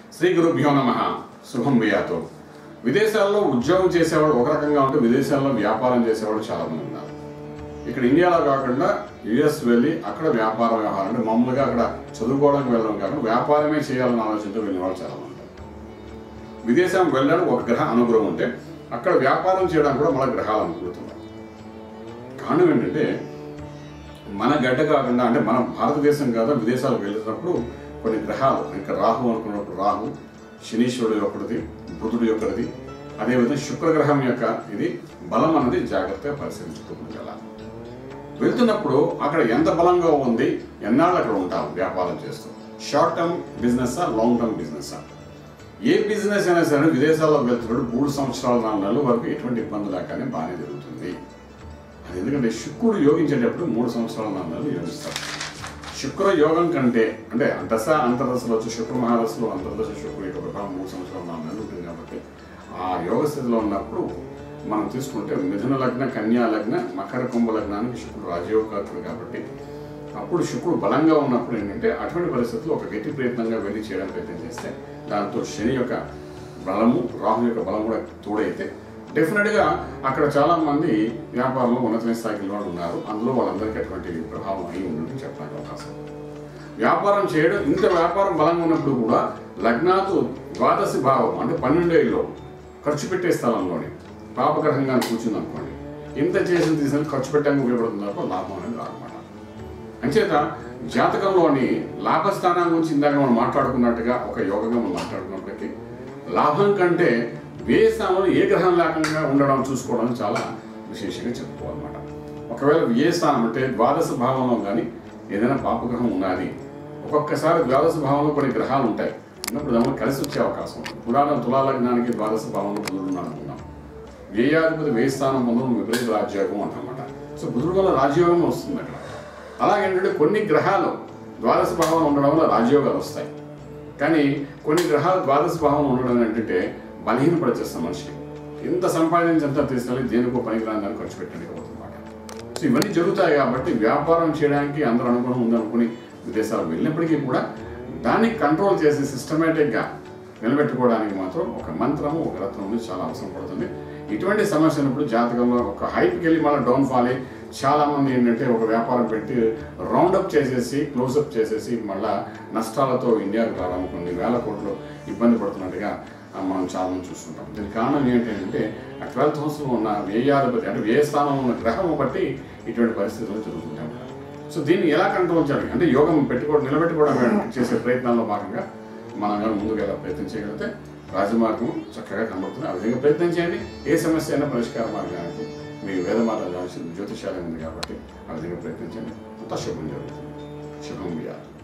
శ్రీ గురుభ్యో నమ శుభం వియాతో విదేశాల్లో ఉద్యోగం చేసేవాడు ఒక రకంగా ఉంటే విదేశాల్లో వ్యాపారం చేసేవాడు చాలా మంది ఉన్నారు ఇక్కడ ఇండియాలో కాకుండా యుఎస్ వెళ్ళి అక్కడ వ్యాపార వ్యవహారం అంటే మామూలుగా అక్కడ చదువుకోవడానికి వెళ్ళడం కాకుండా వ్యాపారమే చేయాలని ఆలోచనతో వెళ్ళిన వాళ్ళు చాలా మంది ఉన్నారు విదేశం వెళ్ళడానికి ఒక గ్రహ అనుగ్రహం ఉంటే అక్కడ వ్యాపారం చేయడానికి కూడా మన గ్రహాలు అనుకూలుతున్నాయి కారణం ఏంటంటే మన గడ్డ కాకుండా అంటే మన భారతదేశం కాదా విదేశాలకు వెళ్తున్నప్పుడు కొన్ని గ్రహాలు ఇంకా రాహు అనుకున్నప్పుడు రాహు శనీశ్వరుడు యొక్కడిది బుధుడు యొక్కడిది అదేవిధంగా శుక్రగ్రహం యొక్క ఇది బలం అన్నది జాగ్రత్తగా పరిశీలించుకుంటుంది కదా వెళ్తున్నప్పుడు అక్కడ ఎంత బలంగా ఉంది ఎన్నాళ్ళు అక్కడ ఉంటాం వ్యాపారం చేస్తూ short term business long term business ఏ బిజినెస్ అయినా సరే విదేశాల్లో వెళ్తున్నప్పుడు మూడు సంవత్సరాల నాలుగు నెలల వరకు ఎటువంటి ఇబ్బంది లేకనే బాగానే జరుగుతుంది అది ఎందుకంటే శుక్రుడు యోగించేటప్పుడు మూడు సంవత్సరాల నాలుగు నెలలు యోగిస్తారు శుక్ర యోగం కంటే అంటే దశ అంతర్దశలో వచ్చి శుక్ర మహాదశలో అంతర్దశ శుక్రుడు యొక్క ప్రభావం మూడు సంవత్సరాల నాలుగు నెలలు ఉంటుంది కాబట్టి ఆ యోగ స్థితిలో ఉన్నప్పుడు మనం తీసుకుంటే మిథున లగ్న కన్యా లగ్న మకర కుంభ లగ్నానికి శుక్రుడు రాజయోగాత్రుడు కాబట్టి అప్పుడు శుక్రుడు బలంగా ఉన్నప్పుడు ఏంటంటే అటువంటి పరిస్థితుల్లో ఒక గట్టి ప్రయత్నంగా వెళ్ళి చేయడానికి ప్రయత్నం చేస్తే దాంతో శని యొక్క బలము రాహు యొక్క బలం కూడా తోడైతే డెఫినెట్గా అక్కడ చాలా మంది వ్యాపారంలో ఉన్నతమైన స్థాయిలో వాళ్ళు ఉన్నారు అందులో వాళ్ళందరికీ అటువంటి ప్రభావం అయి ఉందని చెప్పడానికి అవకాశం ఉంది. వ్యాపారం చేయడం ఇంత వ్యాపారం బలంగా ఉన్నప్పుడు కూడా లగ్నాతు ద్వాదశి భావం అంటే పన్నెండేళ్ళలో ఖర్చు పెట్టే స్థలంలోని పాపగ్రహంగా కూర్చుంది అనుకోండి ఇంత చేసిన తీసుకొని ఖర్చు పెట్టడానికి ఉపయోగపడుతుంది తప్ప లాభం అనేది రాదన్నమాట అంచేత జాతకంలోని లాభస్థానం గురించి ఇందాక మనం మాట్లాడుకున్నట్టుగా ఒక యోగంగా మనం మాట్లాడుకున్నప్పటికీ లాభం కంటే వ్యయ స్థానంలో ఏ గ్రహం లేకుండా ఉండడం చూసుకోవడం చాలా విశేషంగా చెప్పుకోవాలన్నమాట ఒకవేళ వ్యయ స్థానం అంటే ద్వాదశ భావంలో కానీ ఏదైనా పాపగ్రహం ఉన్నది ఒక్కొక్కసారి ద్వాదశ భావంలో కొన్ని గ్రహాలు ఉంటాయి ఉన్నప్పుడు దానిలో కలిసి వచ్చే అవకాశం ఉంటుంది పురాణ తులాలగ్నానికి ద్వాదశ భావంలో బుధుడు ఉన్నాడు అనుకున్నాం వ్యయాధిపతి వ్యయ స్థానం పొందడం విపరీత రాజ్యోగం అంటన్నమాట సో బుధుడు వల్ల రాజయోగం వస్తుంది అక్కడ అలాగేంటంటే కొన్ని గ్రహాలు ద్వాదశ భావం ఉండడం వల్ల రాజయోగాలు వస్తాయి కానీ కొన్ని గ్రహాలు ద్వాదశ భావం ఉండడం ఏంటంటే బలహీనపరిచేస్తాం మనిషిని ఎంత సంపాదించి అంతా తీసుకెళ్ళి దేనికో పనికిరాని దాన్ని ఖర్చు పెట్టడానికి అవుతుందన్నమాట సో ఇవన్నీ జరుగుతాయి కాబట్టి వ్యాపారం చేయడానికి అందరూ అనుగుణం ఉందనుకుని విదేశాలకు వెళ్ళినప్పటికీ కూడా దాన్ని కంట్రోల్ చేసి సిస్టమేటిక్గా నిలబెట్టుకోవడానికి మాత్రం ఒక మంత్రము ఒక రత్నం అనేది చాలా అవసరం పడుతుంది ఇటువంటి సమస్య ఉన్నప్పుడు జాతకంలో ఒక హైప్కి వెళ్ళి మళ్ళీ డౌన్ ఫాల్ అయ్యి చాలా మంది ఏంటంటే ఒక వ్యాపారం పెట్టి రౌండప్ చేసేసి క్లోజప్ చేసేసి మళ్ళా నష్టాలతో ఇండియాకు రావడం కొన్ని వేల కోట్లు ఇబ్బంది పడుతున్నట్టుగా ఆ, మనం చాలా మంది చూస్తుంటాం దీనికి కారణం ఏంటంటే ఆ ట్వెల్త్ హౌస్లో ఉన్న వ్యయాధిపతి అంటే వ్యయ స్థానంలో ఉన్న గ్రహం బట్టి ఇటువంటి పరిస్థితులు జరుగుతుంటాయి సో దీన్ని ఎలా కంట్రోల్ చేయాలి అంటే యోగం పెట్టుకోవడం నిలబెట్టుకోవడం చేసే ప్రయత్నాల్లో భాగంగా మనం కానీ ముందుకు ఎలా ప్రయత్నం చేయగలిగితే రాజమార్గం చక్కగా కనబడుతుంది ఆ విధంగా ప్రయత్నం చేయండి ఏ సమస్య అయినా పరిష్కార మార్గానికి మీ వేదమాత కావాల్సిన జ్యోతిషాలయం ఉంది కాబట్టి ఆ విధంగా ప్రయత్నించండి అంతా శుభం జరుగుతుంది శుభం వ్యాధి